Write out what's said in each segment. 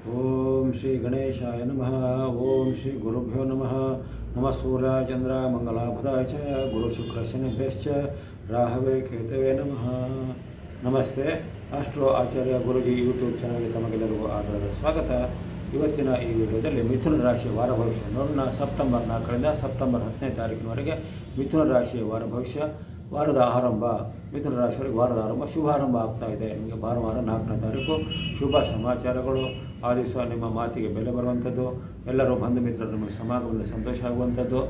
ಓಂ ಶ್ರೀ ಗಣೇಶಾಯ ನಮಃ ಓಂ ಶ್ರೀ ಗುರುಭ್ಯೋ ನಮಃ ನಮಃ ಸೂರ್ಯ ಚಂದ್ರ ಮಂಗಲಾಭುಧಾಯ ಚ ಗುರು ಶುಕ್ರ ಶನಿಭ್ಯಶ್ಚ ರಾಹವೇ ಕೇತವೇ ನಮಃ ನಮಸ್ತೆ ಅಸ್ಟ್ರೋ ಆಚಾರ್ಯ ಗುರುಜಿ ಯೂಟ್ಯೂಬ್ ಚಾನಲ್ಗೆ ತಮಗೆಲ್ಲರಿಗೂ ಆಧಾರದ ಸ್ವಾಗತ ಇವತ್ತಿನ ಈ ವಿಡಿಯೋದಲ್ಲಿ ಮಿಥುನ ರಾಶಿಯ ವಾರ ಭವಿಷ್ಯ ನೋಡೋಣ ಸೆಪ್ಟೆಂಬರ್ ನಾಲ್ಕರಿಂದ ಸೆಪ್ಟೆಂಬರ್ ಹತ್ತನೇ ತಾರೀಕಿನವರೆಗೆ ಮಿಥುನ ರಾಶಿಯ ವಾರ ಭವಿಷ್ಯ ವಾರದ ಆರಂಭ ಮಿಥುನ ರಾಶಿಯವರಿಗೆ ವಾರದ ಆರಂಭ ಶುಭಾರಂಭ ಆಗ್ತಾ ಇದೆ ನಿಮಗೆ ಭಾನುವಾರ ನಾಲ್ಕನೇ ತಾರೀಕು ಶುಭ ಸಮಾಚಾರಗಳು ಆ ದಿವಸ ನಿಮ್ಮ ಮಾತಿಗೆ ಬೆಲೆ ಬರುವಂಥದ್ದು ಎಲ್ಲರೂ ಬಂಧು ಮಿತ್ರರು ನಿಮಗೆ ಸಮಾಗಮದಲ್ಲಿ ಸಂತೋಷ ಆಗುವಂಥದ್ದು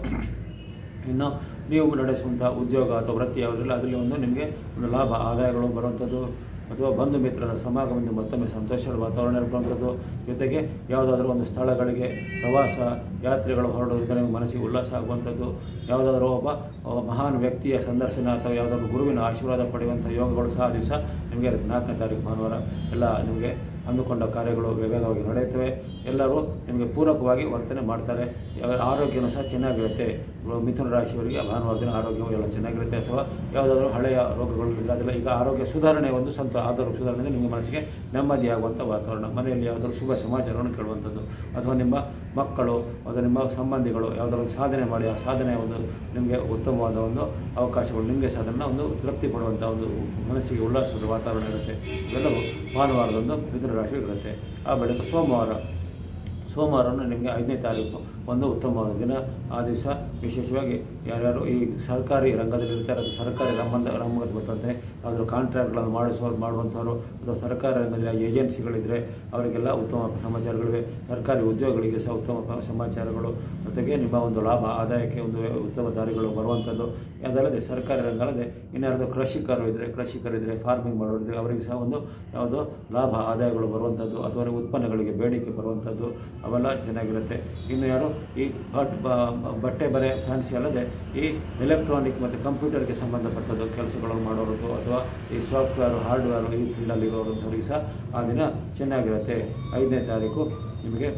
ಇನ್ನು ನೀವು ನಡೆಸುವಂಥ ಉದ್ಯೋಗ ಅಥವಾ ವೃತ್ತಿ ಯಾವುದಿಲ್ಲ ಅದರಲ್ಲಿ ಒಂದು ನಿಮಗೆ ಒಂದು ಲಾಭ ಆದಾಯಗಳು ಬರುವಂಥದ್ದು ಅಥವಾ ಬಂಧು ಮಿತ್ರರ ಸಮಾಗಮದಿಂದ ಮತ್ತೊಮ್ಮೆ ಸಂತೋಷದ ವಾತಾವರಣ ಇರುವಂಥದ್ದು ಜೊತೆಗೆ ಯಾವುದಾದ್ರೂ ಒಂದು ಸ್ಥಳಗಳಿಗೆ ಪ್ರವಾಸ ಯಾತ್ರೆಗಳು ಹೊರಡೋದಕ್ಕೆ ನಿಮಗೆ ಮನಸ್ಸಿಗೆ ಉಲ್ಲಾಸ ಆಗುವಂಥದ್ದು ಯಾವುದಾದ್ರೂ ಒಬ್ಬ ಒಬ್ಬ ಮಹಾನ್ ವ್ಯಕ್ತಿಯ ಸಂದರ್ಶನ ಅಥವಾ ಯಾವುದಾದ್ರೂ ಗುರುವಿನ ಆಶೀರ್ವಾದ ಪಡೆಯುವಂಥ ಯೋಗಗಳು ಸಹ ಆ ದಿವಸ ನಿಮಗೆ ಇರುತ್ತೆ. ನಾಲ್ಕನೇ ತಾರೀಕು ಭಾನುವಾರ ಎಲ್ಲ ನಿಮಗೆ ಅಂದುಕೊಂಡ ಕಾರ್ಯಗಳು ವೇಗವಾಗಿ ನಡೆಯುತ್ತವೆ ಎಲ್ಲರೂ ನಿಮಗೆ ಪೂರಕವಾಗಿ ವರ್ತನೆ ಮಾಡ್ತಾರೆ ಯಾವ- ಆರೋಗ್ಯನೂ ಸಹ ಚೆನ್ನಾಗಿರುತ್ತೆ ಮಿಥುನ ರಾಶಿಯವರಿಗೆ ಭಾನುವಾರ ದಿನ ಆರೋಗ್ಯ ಎಲ್ಲ ಚೆನ್ನಾಗಿರುತ್ತೆ ಅಥವಾ ಯಾವುದಾದ್ರೂ ಹಳೆಯ ರೋಗಗಳು ಇಲ್ಲ ಅದೆಲ್ಲ ಈಗ ಆರೋಗ್ಯ ಸುಧಾರಣೆ ಒಂದು ಸಂತ ಆರೋಗ್ಯ ಸುಧಾರಣೆ ನಿಮಗೆ ಮನಸ್ಸಿಗೆ ನೆಮ್ಮದಿಯಾಗುವಂಥ ವಾತಾವರಣ ಮನೆಯಲ್ಲಿ ಯಾವುದಾದ್ರು ಶುಭ ಸಮಾಚಾರವನ್ನು ಕೇಳುವಂಥದ್ದು ಅಥವಾ ನಿಮ್ಮ ಮಕ್ಕಳು ಅಥವಾ ನಿಮ್ಮ ಸಂಬಂಧಿಗಳು ಯಾವುದಾದ್ರು ಒಂದು ಸಾಧನೆ ಮಾಡಿ ಆ ಸಾಧನೆ ಒಂದು ನಿಮಗೆ ಉತ್ತಮವಾದ ಒಂದು ಅವಕಾಶಗಳು ನಿಮಗೆ ಸಹ ಅದನ್ನು ಒಂದು ತೃಪ್ತಿ ಪಡುವಂಥ ಒಂದು ಮನಸ್ಸಿಗೆ ಉಲ್ಲಾಸದ ವಾತಾವರಣ ಇರುತ್ತೆ ಇವೆಲ್ಲವೂ ಭಾನುವಾರದಂದು ಮಿಥುನ ರಾಶಿ ಇರುತ್ತೆ ಆ ಬಳಿಕ ಸೋಮವಾರ ಸೋಮವಾರವನ್ನು ನಿಮಗೆ ಐದನೇ ತಾರೀಕು ಒಂದು ಉತ್ತಮವಾದ ದಿನ ಆ ದಿವಸ ವಿಶೇಷವಾಗಿ ಯಾರ್ಯಾರು ಈ ಸರ್ಕಾರಿ ರಂಗದಲ್ಲಿ ಇರ್ತಾರೆ ಅದು ಸರ್ಕಾರಿ ಸಂಬಂಧ ರಂಗದ ಬರ್ತಂತೆ ಯಾವುದಾದ್ರು ಕಾಂಟ್ರಾಕ್ಟ್ಗಳನ್ನು ಮಾಡಿಸುವ ಮಾಡುವಂಥವ್ರು ಅಥವಾ ಸರ್ಕಾರಿ ರಂಗದಲ್ಲಿ ಏಜೆನ್ಸಿಗಳಿದ್ದರೆ ಅವರಿಗೆಲ್ಲ ಉತ್ತಮ ಸಮಾಚಾರಗಳಿವೆ ಸರ್ಕಾರಿ ಉದ್ಯೋಗಗಳಿಗೆ ಸಹ ಉತ್ತಮ ಪ- ಸಮಾಚಾರಗಳು ಜೊತೆಗೆ ನಿಮ್ಮ ಒಂದು ಲಾಭ ಆದಾಯಕ್ಕೆ ಒಂದು ಉತ್ತಮ ದಾರಿಗಳು ಬರುವಂಥದ್ದು ಅದಲ್ಲದೆ ಸರ್ಕಾರಿ ರಂಗ ಅಲ್ಲದೆ ಇನ್ಯಾರ್ದು ಕೃಷಿಕರು ಇದ್ದರೆ ಕೃಷಿಕರಿದ್ದರೆ ಫಾರ್ಮಿಂಗ್ ಮಾಡೋರಿದ್ರೆ ಅವರಿಗೆ ಸಹ ಒಂದು ಯಾವುದೋ ಲಾಭ ಆದಾಯಗಳು ಬರುವಂಥದ್ದು ಅಥವಾ ಉತ್ಪನ್ನಗಳಿಗೆ ಬೇಡಿಕೆ ಬರುವಂಥದ್ದು ಅವೆಲ್ಲ ಚೆನ್ನಾಗಿರುತ್ತೆ ಇನ್ನು ಯಾರು ಈ ಬಟ್- ಬ- ಬಟ್ಟೆ ಬರೆ ಫ್ಯಾನ್ಸಿ ಅಲ್ಲದೆ ಈ ಎಲೆಕ್ಟ್ರಾನಿಕ್ ಮತ್ತು ಕಂಪ್ಯೂಟರ್ಗೆ ಸಂಬಂಧಪಟ್ಟದ್ದು ಕೆಲಸಗಳನ್ನು ಮಾಡೋರದ್ದು ಅಥವಾ ಈ ಸಾಫ್ಟ್ವೇರು ಹಾರ್ಡ್ವೇರು ಈ ಫೀಲ್ಡಲ್ಲಿ ಇರೋರಂಥವ್ರಿಗೆ ಸಹ ಆ ದಿನ ಚೆನ್ನಾಗಿರುತ್ತೆ ಐದನೇ ತಾರೀಕು ನಿಮಗೆ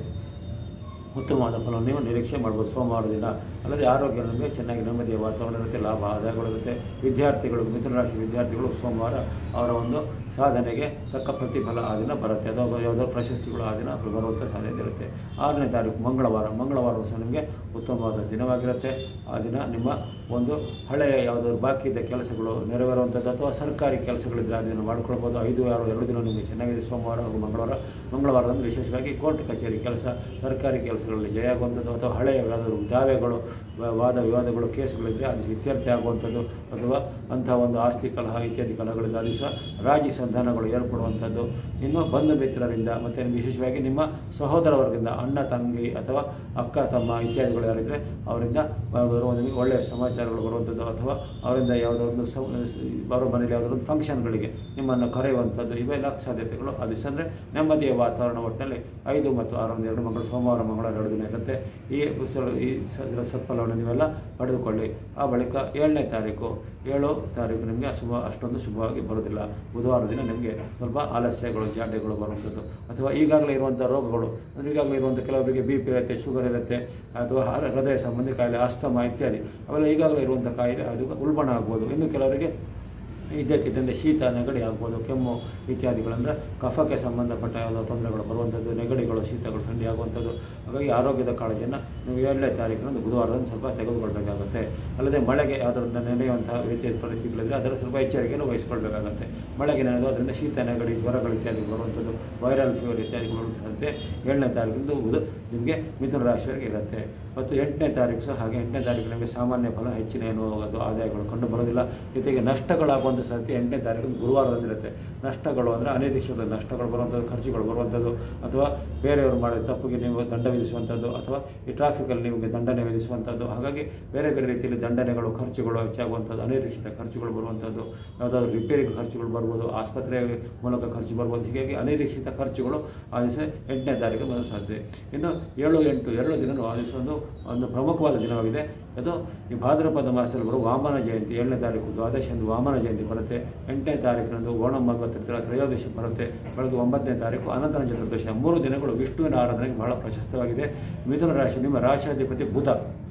ಉತ್ತಮವಾದ ಫಲವನ್ನು ನೀವು ನಿರೀಕ್ಷೆ ಮಾಡ್ಬೋದು ಸೋಮವಾರ ದಿನ ಅಲ್ಲದೆ ಆರೋಗ್ಯ ನಮಗೆ ಚೆನ್ನಾಗಿ ನೆಮ್ಮದಿಯ ವಾತಾವರಣ ಇರುತ್ತೆ ಲಾಭ ಆದಾಯಗಳು ಇರುತ್ತೆ ವಿದ್ಯಾರ್ಥಿಗಳು ಮಿಥುನ ರಾಶಿ ವಿದ್ಯಾರ್ಥಿಗಳು ಸೋಮವಾರ ಅವರ ಒಂದು ಸಾಧನೆಗೆ ತಕ್ಕ ಪ್ರತಿಫಲ ಆ ದಿನ ಬರುತ್ತೆ ಅಥವಾ ಯಾವುದೋ ಪ್ರಶಸ್ತಿಗಳು ಆ ದಿನ ಬರುವಂಥ ಸಾಧ್ಯತೆ ಇರುತ್ತೆ ಆರನೇ ತಾರೀಕು ಮಂಗಳವಾರ ಮಂಗಳವಾರ ಸಹ ನಿಮಗೆ ಉತ್ತಮವಾದ ದಿನವಾಗಿರುತ್ತೆ ಆ ದಿನ ನಿಮ್ಮ ಒಂದು ಹಳೆಯ ಯಾವುದಾದ್ರು ಬಾಕಿ ಇದ್ದ ಕೆಲಸಗಳು ನೆರವೇರುವಂಥದ್ದು ಅಥವಾ ಸರ್ಕಾರಿ ಕೆಲಸಗಳಿದ್ದರೆ ಆ ದಿನ ಮಾಡ್ಕೊಳ್ಬೋದು ಐದು ಆರು ಎರಡು ದಿನ ನಿಮಗೆ ಚೆನ್ನಾಗಿದೆ ಸೋಮವಾರ ಹಾಗೂ ಮಂಗಳವಾರ ಮಂಗಳವಾರದಂದು ವಿಶೇಷವಾಗಿ ಕೋರ್ಟ್ ಕಚೇರಿ ಕೆಲಸ ಸರ್ಕಾರಿ ಕೆಲಸಗಳಲ್ಲಿ ಜಯ ಆಗುವಂಥದ್ದು ಅಥವಾ ಹಳೆಯ ಯಾವುದಾದ್ರು ದಾವೆಗಳು ವ- ವಾದ ವಿವಾದಗಳು ಕೇಸ್ಗಳಿದ್ದರೆ ಅದು ಇತ್ಯರ್ಥ ಆಗುವಂಥದ್ದು ಅಥವಾ ಅಂಥ ಒಂದು ಆಸ್ತಿ ಕಲಹ ಇತ್ಯಾದಿ ಕಲಹಗಳಿಂದ ಆ ದಿವಸ ರಾಜಿ ಸಂಧಾನಗಳು ಏರ್ಪಡುವಂಥದ್ದು ಇನ್ನು ಬಂಧು ಮಿತ್ರರಿಂದ ಮತ್ತು ವಿಶೇಷವಾಗಿ ನಿಮ್ಮ ಸಹೋದರ ವರ್ಗದಿಂದ ಅಣ್ಣ ತಂಗಿ ಅಥವಾ ಅಕ್ಕ ತಮ್ಮ ಇತ್ಯಾದಿಗಳು ಯಾರಿದ್ದರೆ ಅವರಿಂದ ಬರುವ ನಿಮಗೆ ಒಳ್ಳೆಯ ಸಮಾಚಾರಗಳು ಬರುವಂಥದ್ದು ಅಥವಾ ಅವರಿಂದ ಯಾವುದೋ ಒಂದು ಸ ಅವರ ಮನೇಲಿ ಯಾವುದೋ ಒಂದು ಫಂಕ್ಷನ್ಗಳಿಗೆ ನಿಮ್ಮನ್ನು ಕರೆಯುವಂಥದ್ದು ಇವೆಲ್ಲ ಸಾಧ್ಯತೆಗಳು ಆ ದಿವಸ ಅಂದರೆ ನೆಮ್ಮದಿಯ ವಾತಾವರಣ ಒಟ್ಟಿನಲ್ಲಿ ಐದು ಮತ್ತು ಆರು ಒಂದು ಎರಡು ಮಂಗಳು ಸೋಮವಾರ ಮಂಗಳವಾರ ಎರಡು ದಿನ ಇರುತ್ತೆ ಈ ಸ- ಈ ಸ- ಇದರ ಸತ್ಫಲವನ್ನು ನೀವೆಲ್ಲ ಪಡೆದುಕೊಳ್ಳಿ ಆ ಬಳಿಕ ಏಳನೇ ತಾರೀಕು ಏಳು ತಾರೀಕು ನಿಮಗೆ ಶುಭ ಅಷ್ಟೊಂದು ಶುಭವಾಗಿ ಬರೋದಿಲ್ಲ ಬುಧವಾರ ದಿನ ನಿಮಗೆ ಸ್ವಲ್ಪ ಆಲಸ್ಯಗಳು ಜಾಡ್ಯಗಳು ಬರುವಂಥದ್ದು ಅಥವಾ ಈಗಾಗಲೇ ಇರುವಂಥ ರೋಗಗಳು ಅಂದರೆ ಈಗಾಗಲೇ ಇರುವಂಥ ಕೆಲವರಿಗೆ ಬಿ ಪಿ ಇರುತ್ತೆ ಶುಗರ್ ಇರುತ್ತೆ ಅಥವಾ ಹ- ಹೃದಯ ಸಂಬಂಧಿ ಕಾಯಿಲೆ ಅಸ್ತಮ ಇತ್ಯಾದಿ ಅವೆಲ್ಲ ಈಗಾಗಲೇ ಇರುವಂಥ ಕಾಯಿಲೆ ಅದು ಉಲ್ಬಣ ಆಗ್ಬೋದು ಇನ್ನು ಕೆಲವರಿಗೆ ಇದ್ದಕ್ಕಿದ್ದಂತೆ ಶೀತ ನೆಗಡಿ ಆಗ್ಬೋದು ಕೆಮ್ಮು ಇತ್ಯಾದಿಗಳಂದರೆ ಕಫಕ್ಕೆ ಸಂಬಂಧಪಟ್ಟ ಯಾವುದೋ ತೊಂದರೆಗಳು ಬರುವಂಥದ್ದು ನೆಗಡಿಗಳು ಶೀತಗಳು ಥಂಡಿ ಆಗುವಂಥದ್ದು ಹಾಗಾಗಿ ಆರೋಗ್ಯದ ಕಾಳಜಿಯನ್ನು ನೀವು ಏಳನೇ ತಾರೀಕಿನಂದು ಬುಧವಾರದಂದು ಸ್ವಲ್ಪ ತೆಗೆದುಕೊಳ್ಬೇಕಾಗುತ್ತೆ ಅಲ್ಲದೆ ಮಳೆಗೆ ಯಾವುದಾದ್ರು ನೆನೆಯುವಂಥ ರೀತಿಯ ಪರಿಸ್ಥಿತಿಗಳಿದ್ರೆ ಅದರ ಸ್ವಲ್ಪ ಎಚ್ಚರಿಕೆಯನ್ನು ವಹಿಸ್ಕೊಳ್ಬೇಕಾಗುತ್ತೆ ಮಳೆಗೆ ನೆನೆದು ಅದರಿಂದ ಶೀತ ನೆಗಡಿ ಜ್ವರಗಳು ಇತ್ಯಾದಿ ಬರುವಂಥದ್ದು ವೈರಲ್ ಫೀವರ್ ಇತ್ಯಾದಿಗಳು ಬರುತ್ತಂತೆ ಏಳನೇ ತಾರೀಕಿಂದು ಬುಧ ನಿಮಗೆ ಮಿಥುನ ರಾಶಿಯವರಿಗೆ ಇರುತ್ತೆ ಮತ್ತು ಎಂಟನೇ ತಾರೀಕು ಸಹ ಹಾಗೆ ಎಂಟನೇ ತಾರೀಕು ನಿಮಗೆ ಸಾಮಾನ್ಯ ಫಲ ಹೆಚ್ಚಿನ ಏನು ಅದು ಆದಾಯಗಳು ಕಂಡು ಬರೋದಿಲ್ಲ ಜೊತೆಗೆ ನಷ್ಟಗಳಾಗುವಂಥ ಸಾಧ್ಯತೆ ಎಂಟನೇ ತಾರೀಕು ಗುರುವಾರದಂದಿರುತ್ತೆ ನಷ್ಟಗಳು ಅಂದರೆ ಅನಿರೀಕ್ಷಿತ ನಷ್ಟಗಳು ಬರುವಂಥದ್ದು ಖರ್ಚುಗಳು ಬರುವಂಥದ್ದು ಅಥವಾ ಬೇರೆಯವರು ಮಾಡಿದ ತಪ್ಪಿಗೆ ನೀವು ದಂಡ ವಿಧಿಸುವಂಥದ್ದು ಅಥವಾ ಈ ಟ್ರಾಫಿಕಲ್ಲಿ ನಿಮಗೆ ದಂಡನೆ ವಿಧಿಸುವಂಥದ್ದು ಹಾಗಾಗಿ ಬೇರೆ ಬೇರೆ ರೀತಿಯಲ್ಲಿ ದಂಡನೆಗಳು ಖರ್ಚುಗಳು ಹೆಚ್ಚಾಗುವಂಥದ್ದು ಅನಿರೀಕ್ಷಿತ ಖರ್ಚುಗಳು ಬರುವಂಥದ್ದು ಯಾವುದಾದ್ರೂ ರಿಪೇರಿ ಖರ್ಚುಗಳು ಬರ್ಬೋದು ಆಸ್ಪತ್ರೆ ಮೂಲಕ ಖರ್ಚು ಬರ್ಬೋದು ಹೀಗಾಗಿ ಅನಿರೀಕ್ಷಿತ ಖರ್ಚುಗಳು ಆ ದಿವಸ ಎಂಟನೇ ತಾರೀಕು ಬರೋ ಸಾಧ್ಯತೆ ಇನ್ನು ಏಳು ಎಂಟು ಎರಡು ದಿನವೂ ಆ ದಿವಸ ಒಂದು ಒಂದು ಪ್ರಮುಖವಾದ ದಿನವಾಗಿದೆ ಅದು ಈ ಭಾದ್ರಪದ ಮಾಸದಲ್ಲಿ ಬರುವ ವಾಮನ ಜಯಂತಿ ಏಳನೇ ತಾರೀಕು ದ್ವಾದಶಿ ಎಂದು ವಾಮನ ಜಯಂತಿ ಬರುತ್ತೆ ಎಂಟನೇ ತಾರೀಕಿನಂದು ಓಣಂ ಹಬ್ಬ ತ್ರ- ತ್ರಯೋದಶಿ ಬರುತ್ತೆ ಬೆಳಗ್ಗೆ ಒಂಬತ್ತನೇ ತಾರೀಕು ಅನಂತನ ಚತುರ್ದಶಿ ಆ ಮೂರು ದಿನಗಳು ವಿಷ್ಣುವಿನ ಆರಾಧನೆಗೆ ಬಹಳ ಪ್ರಶಸ್ತವಾಗಿದೆ ಮಿಥುನ ರಾಶಿ ನಿಮ್ಮ ರಾಶಾಧಿಪತಿ ಬುಧ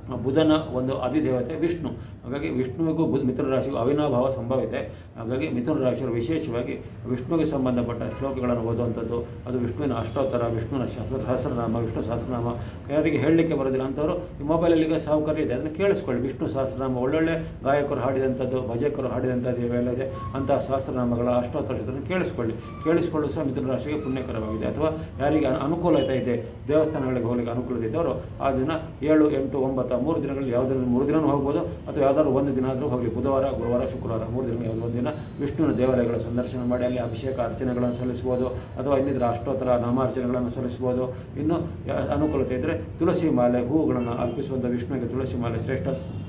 ಬುಧನ ಒಂದು ಅಧಿದೇವತೆ ವಿಷ್ಣು ಹಾಗಾಗಿ ವಿಷ್ಣುವಿಗೂ ಬುಧ ಮಿಥುನ ರಾಶಿಗೂ ಅವಿನಾಭಾವ ಸಂಭವ ಇದೆ ಹಾಗಾಗಿ ಮಿಥುನ ರಾಶಿಯವರು ವಿಶೇಷವಾಗಿ ವಿಷ್ಣುವಿಗೆ ಸಂಬಂಧಪಟ್ಟ ಶ್ಲೋಕಗಳನ್ನು ಓದುವಂಥದ್ದು ಅದು ವಿಷ್ಣುವಿನ ಅಷ್ಟೋತ್ತರ ವಿಷ್ಣುವಿನ ಸಹಸ್ರ ಸಹಸ್ರನಾಮ ವಿಷ್ಣು ಸಹಸ್ರನಾಮ ಯಾರಿಗೆ ಹೇಳಲಿಕ್ಕೆ ಬರೋದಿಲ್ಲ ಅಂಥವ್ರು ಈ ಮೊಬೈಲಲ್ಲಿ ಈಗ ಸೌಕರ್ಯ ಇದೆ ಅದನ್ನು ಕೇಳಿಸ್ಕೊಳ್ಳಿ ವಿಷ್ಣು ಸಹಸ್ರನಾಮ ಒಳ್ಳೊಳ್ಳೆ ಗಾಯಕರು ಹಾಡಿದಂಥದ್ದು ಭಜಕರು ಹಾಡಿದಂಥದ್ದು ಇವೆಲ್ಲ ಇದೆ ಅಂತಹ ಸಹಸ್ರನಾಮಗಳ ಅಷ್ಟೋತ್ತರ ಶತವನ್ನು ಕೇಳಿಸ್ಕೊಳ್ಳಿ ಕೇಳಿಸ್ಕೊಳ್ಳು ಸಹ ಮಿಥುನ ರಾಶಿಗೆ ಪುಣ್ಯಕರವಾಗಿದೆ ಅಥವಾ ಯಾರಿಗೆ ಅನು- ಅನುಕೂಲತೆ ಇದೆ ದೇವಸ್ಥಾನಗಳಿಗೆ ಹೋಗಲಿಕ್ಕೆ ಅನುಕೂಲತೆ ಇದ್ದವರು ಆ ದಿನ ಏಳು ಎಂಟು ಒಂಬತ್ತು ಆ ಮೂರು ದಿನಗಳಲ್ಲಿ ಯಾವುದಾದ್ರು ಮೂರು ದಿನವೂ ಹೋಗ್ಬೋದು ಅಥವಾ ಯಾವುದಾದ್ರು ಒಂದು ದಿನ ಆದರೂ ಹೋಗಲಿ ಬುಧವಾರ ಗುರುವಾರ ಶುಕ್ರವಾರ ಮೂರು ದಿನ ಯಾವುದೋ ಒಂದು ದಿನ ವಿಷ್ಣುವಿನ ದೇವಾಲಯಗಳ ಸಂದರ್ಶನ ಮಾಡಿ ಅಲ್ಲಿ ಅಭಿಷೇಕ ಅರ್ಚನೆಗಳನ್ನು ಸಲ್ಲಿಸ್ಬೋದು ಅಥವಾ ಇನ್ನಿತರ ಅಷ್ಟೋತ್ತರ ನಾಮಾರ್ಚನೆಗಳನ್ನು ಸಲ್ಲಿಸ್ಬೋದು ಇನ್ನು ಯಾ- ಅನುಕೂಲತೆ ಇದ್ದರೆ ತುಳಸಿ ಮಾಲೆ ಹೂವುಗಳನ್ನು ಅರ್ಪಿಸುವಂಥ ವಿಷ್ಣುವಿಗೆ ತುಳಸಿ ಮಾಲೆ ಶ್ರೇಷ್ಠ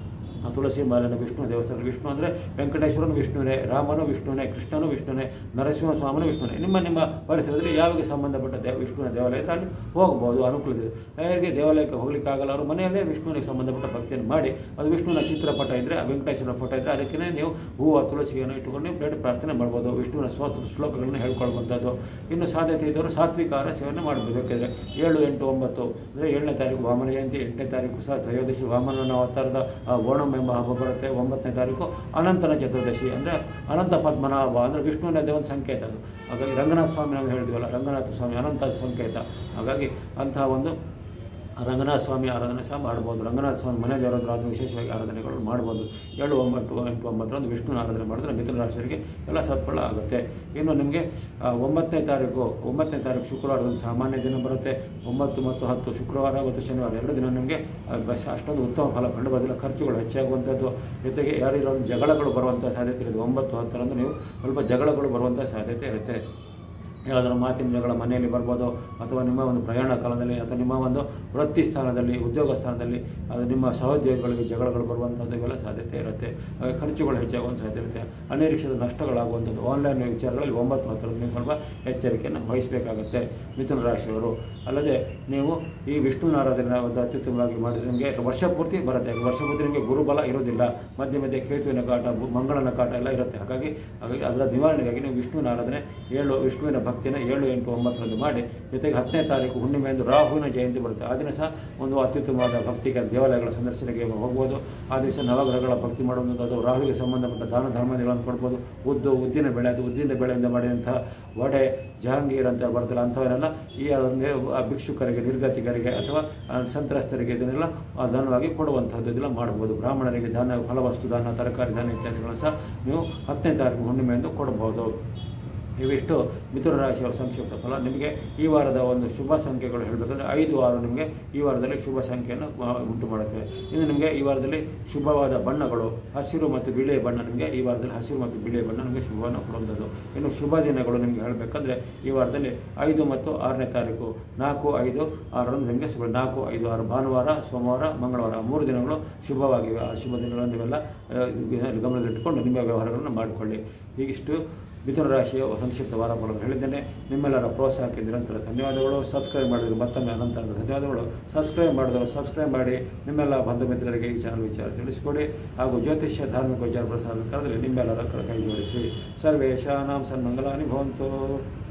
ಆ ತುಳಸಿ ಮಾಲೆಯನ್ನು ವಿಷ್ಣು ದೇವಸ್ಥಾನ ವಿಷ್ಣು ಅಂದರೆ ವೆಂಕಟೇಶ್ವರನು ವಿಷ್ಣುವೇ ರಾಮನು ವಿಷ್ಣುವೇ ಕೃಷ್ಣನು ವಿಷ್ಣುವೇ ನರಸಿಂಹ ಸ್ವಾಮಿನೂ ವಿಷ್ಣುವೇ ನಿಮ್ಮ ನಿಮ್ಮ ಪರಿಸರದಲ್ಲಿ ಯಾವಾಗ ಸಂಬಂಧಪಟ್ಟ ದೇವ ವಿಷ್ಣುವಿನ ದೇವಾಲಯ ಇದ್ದರೆ ಅಲ್ಲಿ ಹೋಗ್ಬೋದು ಅನುಕೂಲ ಇದೆ ಯಾರಿಗೆ ದೇವಾಲಯಕ್ಕೆ ಹೋಗ್ಲಿಕ್ಕಾಗಲ್ಲ ಅವರು ಮನೆಯಲ್ಲೇ ವಿಷ್ಣುವಿಗೆ ಸಂಬಂಧಪಟ್ಟ ಭಕ್ತಿಯನ್ನು ಮಾಡಿ ಅದು ವಿಷ್ಣುವಿನ ಚಿತ್ರಪಟ ಇದ್ದರೆ ವೆಂಕಟೇಶ್ವರ ಫೋಟೋ ಇದ್ದರೆ ಅದಕ್ಕೆ ನೀವು ಹೂವು ತುಳಸಿಯನ್ನು ಇಟ್ಟುಕೊಂಡು ನೀವು ಬೇಡ ಪ್ರಾರ್ಥನೆ ಮಾಡ್ಬೋದು ವಿಷ್ಣುವಿನ ಸ್ತೋತ್ರ ಶ್ಲೋಕಗಳನ್ನು ಹೇಳ್ಕೊಳ್ವಂಥದ್ದು ಇನ್ನು ಸಾಧ್ಯತೆ ಇದ್ದವರು ಸಾತ್ವಿಕ ಆಹಾರ ಸೇವನೆ ಮಾಡಬೇಕು ಬೇಕಿದ್ರೆ ಏಳು ಎಂಟು ಒಂಬತ್ತು ಅಂದರೆ ಏಳನೇ ತಾರೀಕು ವಾಮನ ಜಯಂತಿ ಎಂಟನೇ ತಾರೀಕು ಸಹ ತ್ರಯೋದಶಿ ವಾಮನನ ಅವತಾರದ ಆ ಓಣಂ ಎಂಬ ಹಬ್ಬ ಬರುತ್ತೆ ಒಂಬತ್ತನೇ ತಾರೀಕು ಅನಂತನ ಚತುರ್ದಶಿ ಅಂದರೆ ಅನಂತ ಪದ್ಮನಾಭ ಅಂದರೆ ವಿಷ್ಣುವಿನ ಒಂದು ಸಂಕೇತ ಅದು ಹಾಗಾಗಿ ರಂಗನಾಥ ಸ್ವಾಮಿ ನಾವು ಹೇಳಿದ್ವಲ್ಲ ರಂಗನಾಥ ಸ್ವಾಮಿ ಅನಂತ ಸಂಕೇತ ಹಾಗಾಗಿ ಅಂತಹ ಒಂದು ರಂಗನಾಥ ಸ್ವಾಮಿ ಆರಾಧನೆ ಸಹ ಮಾಡ್ಬೋದು ರಂಗನಾಥ ಸ್ವಾಮಿ ಮನೆ ದೇವರಾದ್ರೂ ಆದರೂ ವಿಶೇಷವಾಗಿ ಆರಾಧನೆಗಳು ಮಾಡ್ಬೋದು ಏಳು ಒಂಬತ್ತು ಎಂಟು ಒಂಬತ್ತರಂದು ವಿಷ್ಣುನ ಆರಾಧನೆ ಮಾಡಿದ್ರೆ ಮಿಥುನ ರಾಶಿಯವರಿಗೆ ಎಲ್ಲ ಸತ್ಫಲ ಆಗುತ್ತೆ ಇನ್ನು ನಿಮಗೆ ಆ, ಒಂಬತ್ತನೇ ತಾರೀಕು ಒಂಬತ್ತನೇ ತಾರೀಕು ಶುಕ್ರವಾರದೊಂದು ಸಾಮಾನ್ಯ ದಿನ ಬರುತ್ತೆ ಒಂಬತ್ತು ಮತ್ತು ಹತ್ತು ಶುಕ್ರವಾರ ಮತ್ತು ಶನಿವಾರ ಎರಡು ದಿನ ನಿಮಗೆ ಆ, ಬಸ್ ಅಷ್ಟೊಂದು ಉತ್ತಮ ಫಲ ಕಂಡು ಬರೋದಿಲ್ಲ ಖರ್ಚುಗಳು ಹೆಚ್ಚಾಗುವಂಥದ್ದು ಜೊತೆಗೆ ಯಾರಿರೋ ಒಂದು ಜಗಳಗಳು ಬರುವಂಥ ಸಾಧ್ಯತೆ ಇರುತ್ತೆ ಒಂಬತ್ತು ಹತ್ತರಂದು ನೀವು ಸ್ವಲ್ಪ ಜಗಳಗಳು ಬರುವಂಥ ಸಾಧ್ಯತೆ ಇರುತ್ತೆ ಯಾವುದಾದ್ರು ಮಾತಿನ ಜಗಳ ಮನೆಯಲ್ಲಿ ಬರ್ಬೋದು ಅಥವಾ ನಿಮ್ಮ ಒಂದು ಪ್ರಯಾಣ ಕಾಲದಲ್ಲಿ ಅಥವಾ ನಿಮ್ಮ ಒಂದು ವೃತ್ತಿ ಸ್ಥಾನದಲ್ಲಿ ಉದ್ಯೋಗ ಸ್ಥಾನದಲ್ಲಿ ಅದು ನಿಮ್ಮ ಸಹೋದ್ಯೋಗಿಗಳಿಗೆ ಜಗಳಗಳು ಬರುವಂಥದ್ದು ಇವೆಲ್ಲ ಸಾಧ್ಯತೆ ಇರುತ್ತೆ ಹಾಗೆ ಖರ್ಚುಗಳು ಹೆಚ್ಚಾಗುವಂಥ ಸಾಧ್ಯತೆ ಇರುತ್ತೆ ಅನಿರೀಕ್ಷಿತ ನಷ್ಟಗಳಾಗುವಂಥದ್ದು ಆನ್ಲೈನ್ ವಿಚಾರಗಳಲ್ಲಿ ಒಂಬತ್ತು ಹತ್ತರಲ್ಲಿ ನೀವು ಸ್ವಲ್ಪ ಎಚ್ಚರಿಕೆಯನ್ನು ವಹಿಸಬೇಕಾಗುತ್ತೆ ಮಿಥುನ ರಾಶಿಯವರು ಅಲ್ಲದೆ ನೀವು ಈ ವಿಷ್ಣುವಿನ ಆರಾಧನೆ ಒಂದು ಅತ್ಯುತ್ತಮವಾಗಿ ಮಾಡಿದರೆ ನಿಮಗೆ ವರ್ಷ ಪೂರ್ತಿ ಬರುತ್ತೆ ವರ್ಷ ಪೂರ್ತಿ ನಿಮಗೆ ಗುರುಬಲ ಇರೋದಿಲ್ಲ ಮಧ್ಯೆ ಮಧ್ಯೆ ಕೇತುವಿನ ಕಾಟ ಬು- ಮಂಗಳನ ಕಾಟ ಎಲ್ಲ ಇರುತ್ತೆ ಹಾಗಾಗಿ ಹಾಗಾಗಿ ಅದರ ನಿವಾರಣೆಗಾಗಿ ನೀವು ವಿಷ್ಣುವಿನ ಆರಾಧನೆ ಏಳು ವಿಷ್ಣುವಿನ ಭಕ್ತಿನ ಏಳು ಎಂಟು ಒಂಬತ್ತರಂದು ಮಾಡಿ ಜೊತೆಗೆ ಹತ್ತನೇ ತಾರೀಕು ಹುಣ್ಣಿಮೆಯಂದು ರಾಹುವಿನ ಜಯಂತಿ ಬರುತ್ತೆ ಆ ದಿನ ಸಹ ಒಂದು ಅತ್ಯುತ್ತಮವಾದ ಭಕ್ತಿಗೆ ದೇವಾಲಯಗಳ ಸಂದರ್ಶನಕ್ಕೆ ಹೋಗ್ಬೋದು ಆ ದಿವಸ ನವಗ್ರಹಗಳ ಭಕ್ತಿ ಮಾಡುವಂಥದ್ದು ಅದು ರಾಹುವಿಗೆ ಸಂಬಂಧಪಟ್ಟ ದಾನ ಧರ್ಮಾದಿಗಳನ್ನು ಕೊಡ್ಬೋದು ಉದ್ದು ಉದ್ದಿನ ಬೆಳೆ ಅದು ಉದ್ದಿನ ಬೆಳೆಯಿಂದ ಮಾಡಿದಂತಹ ವಡೆ ಜಹಾಂಗೀರ್ ಅಂತ ಬರ್ತಲ್ಲ ಅಂಥವನ್ನೆಲ್ಲ ಈ ಒಂದು ಆ ಭಿಕ್ಷುಕರಿಗೆ ನಿರ್ಗತಿಕರಿಗೆ ಅಥವಾ ಆ ಸಂತ್ರಸ್ತರಿಗೆ ಇದನ್ನೆಲ್ಲ ಆ ದಾನವಾಗಿ ಕೊಡುವಂಥದ್ದು ಇದೆಲ್ಲ ಮಾಡ್ಬೋದು ಬ್ರಾಹ್ಮಣರಿಗೆ ದಾನ ಫಲವಸ್ತು ದಾನ ತರಕಾರಿ ದಾನ ಇತ್ಯಾದಿಗಳನ್ನು ಸಹ ನೀವು ಹತ್ತನೇ ತಾರೀಕು ಹುಣ್ಣಿಮೆಯಂದು ಕೊಡಬಹುದು ಇವಿಷ್ಟು ಮಿಥುನ ರಾಶಿಯವರ ಸಂಕ್ಷಿಪ್ತ ಫಲ ನಿಮಗೆ ಈ ವಾರದ ಒಂದು ಶುಭ ಸಂಖ್ಯೆಗಳು ಹೇಳಬೇಕಂದ್ರೆ ಐದು ಆರು ನಿಮಗೆ ಈ ವಾರದಲ್ಲಿ ಶುಭ ಸಂಖ್ಯೆಯನ್ನು ಆ, ಉಂಟು ಮಾಡುತ್ತವೆ ಇನ್ನು ನಿಮಗೆ ಈ ವಾರದಲ್ಲಿ ಶುಭವಾದ ಬಣ್ಣಗಳು ಹಸಿರು ಮತ್ತು ಬಿಳಿಯ ಬಣ್ಣ ನಿಮಗೆ ಈ ವಾರದಲ್ಲಿ ಹಸಿರು ಮತ್ತು ಬಿಳಿಯ ಬಣ್ಣ ನಿಮಗೆ ಶುಭವನ್ನು ಕೊಡುವಂಥದ್ದು ಇನ್ನು ಶುಭ ದಿನಗಳು ನಿಮಗೆ ಹೇಳಬೇಕಂದ್ರೆ ಈ ವಾರದಲ್ಲಿ ಐದು ಮತ್ತು ಆರನೇ ತಾರೀಕು ನಾಲ್ಕು ಐದು ಆರರಂದು ನಿಮಗೆ ಶುಭ ನಾಲ್ಕು ಐದು ಆರು ಭಾನುವಾರ ಸೋಮವಾರ ಮಂಗಳವಾರ ಮೂರು ದಿನಗಳು ಶುಭವಾಗಿವೆ ಆ ಶುಭ ದಿನಗಳನ್ನು ನೀವೆಲ್ಲ ಆ, ಗಮನದಲ್ಲಿಟ್ಟುಕೊಂಡು ನಿಮ್ಮ ವ್ಯವಹಾರಗಳನ್ನು ಮಾಡಿಕೊಳ್ಳಿ ಹೀಗಿಷ್ಟು ಮಿಥುನ ರಾಶಿಯ ಸಂಕ್ಷಿಪ್ತ ವಾರ ಫಲವನ್ನು ಹೇಳಿದ್ದೇನೆ ನಿಮ್ಮೆಲ್ಲರ ಪ್ರೋತ್ಸಾಹಕ್ಕೆ ನಿರಂತರ ಧನ್ಯವಾದಗಳು ಸಬ್ಸ್ಕ್ರೈಬ್ ಮಾಡಿದ್ರು ಮತ್ತೊಮ್ಮೆ ಅನಂತರದ ಧನ್ಯವಾದಗಳು ಸಬ್ಸ್ಕ್ರೈಬ್ ಮಾಡಿದ್ರು ಸಬ್ಸ್ಕ್ರೈಬ್ ಮಾಡಿ ನಿಮ್ಮೆಲ್ಲ ಬಂಧು ಮಿತ್ರರಿಗೆ ಈ ಚಾನಲ್ ವಿಚಾರ ತಿಳಿಸಿಕೊಡಿ ಹಾಗೂ ಜ್ಯೋತಿಷ್ಯ ಧಾರ್ಮಿಕ ವಿಚಾರ ಪ್ರಸಾರ ಕಾರ್ಯದಲ್ಲಿ ನಿಮ್ಮೆಲ್ಲರ ಕೈ ಜೋಡಿಸಿ ಸರ್ವೇಶಾನಾಂ ಸನ್ಮಂಗಲಾನಿ ಭವಂತು